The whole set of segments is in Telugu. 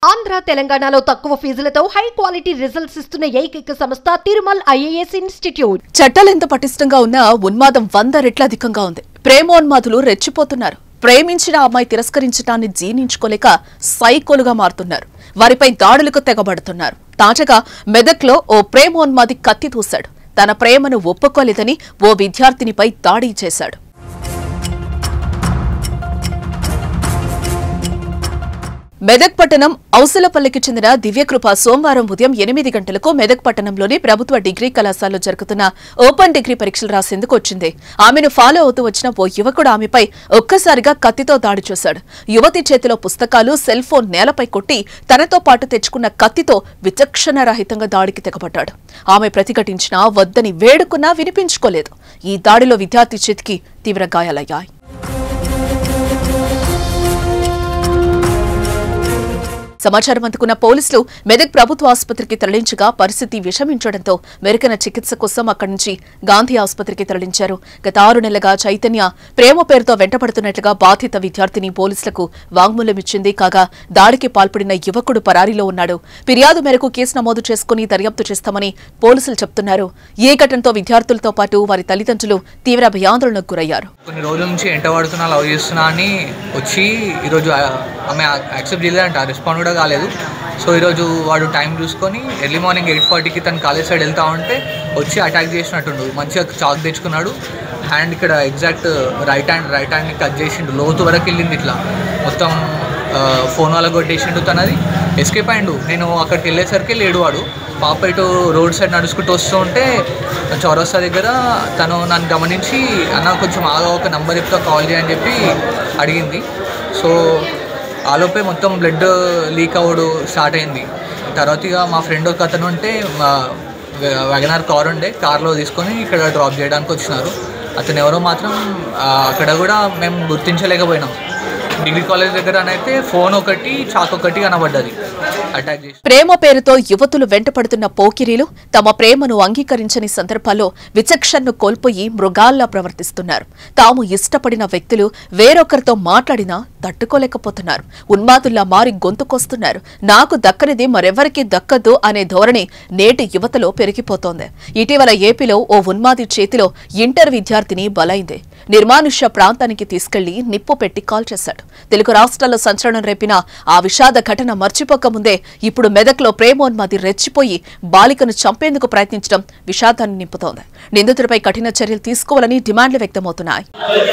ఆంధ్ర తెలంగాణలో తక్కువ ఫీజులతో హై క్వాలిటీ రిజల్ట్స్ ఇస్తున్న ఏకైక సంస్థ తిరుమల్ ఐఏఎస్ ఇన్స్టిట్యూట్ చట్టాలెంత పటిష్టంగా ఉన్నా ఉన్మాదం వంద రెట్ల అధికంగా ఉంది ప్రేమోన్మాదులు రెచ్చిపోతున్నారు ప్రేమించిన అమ్మాయి తిరస్కరించడాన్ని జీర్ణించుకోలేక సైకోలుగా మారుతున్నారు వారిపై దాడులకు తెగబడుతున్నారు తాజాగా మెదక్లో ఓ ప్రేమోన్మాది కత్తి దూశాడు తన ప్రేమను ఒప్పుకోలేదని ఓ విద్యార్థినిపై దాడి చేశాడు మెదక్ పట్టణం ఔసలపల్లికి చెందిన దివ్యకృప సోమవారం ఉదయం ఎనిమిది గంటలకు మెదక్ పట్టణంలోని ప్రభుత్వ డిగ్రీ కళాశాలలో జరుగుతున్న ఓపెన్ డిగ్రీ పరీక్షలు రాసేందుకు వచ్చింది ఆమెను ఫాలో అవుతూ వచ్చిన ఓ యువకుడు ఆమెపై ఒక్కసారిగా కత్తితో దాడి చేశాడు యువతి చేతిలో పుస్తకాలు సెల్ ఫోన్ నేలపై కొట్టి తనతో పాటు తెచ్చుకున్న కత్తితో విచక్షణరహితంగా దాడికి తెగబడ్డాడు ఆమె ప్రతిఘటించినా వద్దని వేడుకున్నా వినిపించుకోలేదు ఈ దాడిలో విద్యార్థి చేతికి తీవ్ర గాయాలయ్యాయి సమాచారం అందుకున్న పోలీసులు మెదక్ ప్రభుత్వ ఆసుపత్రికి తరలించగా పరిస్థితి విషమించడంతో మెరుగైన చికిత్స కోసం అక్కడి నుంచి గాంధీ ఆసుపత్రికి తరలించారు గత ఆరు నెలలుగా చైతన్య ప్రేమ పేరుతో వెంటపడుతున్నట్లుగా బాధిత విద్యార్థిని పోలీసులకు వాంగ్మూలం ఇచ్చింది కాగా దాడికి పాల్పడిన యువకుడు పరారీలో ఉన్నాడు ఫిర్యాదు మేరకు కేసు నమోదు చేసుకుని దర్యాప్తు చేస్తామని పోలీసులు చెబుతున్నారు ఈ ఘటనతో విద్యార్థులతో పాటు వారి తల్లిదండ్రులు తీవ్ర భయాందోళనకు గురయ్యారు కొన్ని రోజుల నుంచి ఎంట పడుతున్నా లవ్ చేస్తున్నా అని వచ్చి ఈరోజు ఆ- ఆమె యాక్సెప్ట్ చేయలేదంట రెస్పాండ్ కూడా కాలేదు సో ఈరోజు వాడు టైం చూసుకొని ఎర్లీ మార్నింగ్ ఎయిట్ ఫార్టీకి తను కాలేజ్ సైడ్ వెళ్తా ఉంటే వచ్చి అటాక్ చేసినట్టుండు మంచిగా చాక్ తెచ్చుకున్నాడు హ్యాండ్ ఇక్కడ ఎగ్జాక్ట్ రైట్ హ్యాండ్ రైట్ హ్యాండ్ని కట్ చేసిండు లోతు వరకు వెళ్ళింది ఇట్లా మొత్తం ఫోన్ వాళ్ళ కొట్టేసిండు తనది ఎస్కేప్ అయిండు నేను అక్కడికి వెళ్ళేసరికి లేడు వాడు పాప ఇటు రోడ్ సైడ్ నడుచుకుంటూ వస్తూ ఉంటే చౌరస్తా దగ్గర తను నన్ను గమనించి అన్న కొంచెం ఆగా ఒక నంబర్ చెప్తా కాల్ చేయని చెప్పి అడిగింది సో ఆలోపే మొత్తం బ్లడ్ లీక్ అవ్వడు స్టార్ట్ అయింది తర్వాత ఇక మా ఫ్రెండ్ ఒక అతను ఉంటే మా వెగనార్ కార్ ఉండే కార్లో తీసుకొని ఇక్కడ డ్రాప్ చేయడానికి వచ్చినారు అతను ఎవరో మాత్రం ఆ, అక్కడ కూడా మేము గుర్తించలేకపోయినాం డిగ్రీ కాలేజ్ దగ్గర అయితే ఫోన్ ఒకటి చాక్ ఒకటి కనబడ్డది అటాక్ చేసి ప్రేమ పేరుతో యువతులు వెంటపడుతున్న పోకిరీలు తమ ప్రేమను అంగీకరించని సందర్భాల్లో విచక్షణను కోల్పోయి మృగాల్లా ప్రవర్తిస్తున్నారు తాము ఇష్టపడిన వ్యక్తులు వేరొకరితో మాట్లాడినా తట్టుకోలేకపోతున్నారు ఉన్మాదుల్లా మారి గొంతుకొస్తున్నారు నాకు దక్కనిది మరెవరికీ దక్కదు అనే ధోరణి నేటి యువతలో పెరిగిపోతోంది ఇటీవల ఏపీలో ఓ ఉన్మాది చేతిలో ఇంటర్ విద్యార్థిని బలైంది నిర్మానుష్య ప్రాంతానికి తీసుకెళ్లి నిప్పు పెట్టి కాల్ చేశాడు తెలుగు రాష్ట్రాల్లో సంచలనం రేపిన ఆ విషాద ఘటన మర్చిపోకముందే ఇప్పుడు మెదక్లో ప్రేమోన్మాది రెచ్చిపోయి బాలికను చంపేందుకు ప్రయత్నించడం విషాదాన్ని నింపుతోంది నిందితుడిపై కఠిన చర్యలు తీసుకోవాలని డిమాండ్లు వ్యక్తమవుతున్నాయి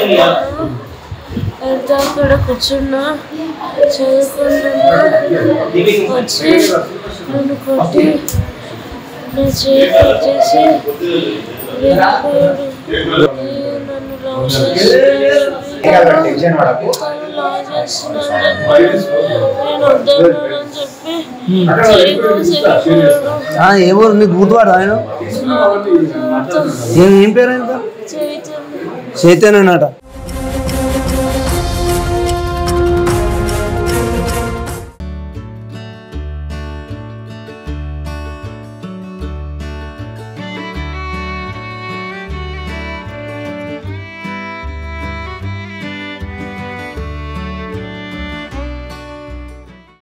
అయితే అక్కడ కూర్చున్నా చదువుకుంటున్నా వచ్చి నన్ను కొట్టి నా చేయి కొట్టేసి వెళ్ళిపోయాడు నేను నన్ను లవ్ చేస్తున్నాను తను లవ్ చేస్తున్నాను నేను వద్దన్నానని చెప్పి చేయి కోసి వెళ్ళిపోయాడు ఆ, ఏ ఊరు నీకు గుర్తువాడు ఆయన ఏం ఏం పేరు ఆయన చైతన్య చైతన్య అన్నట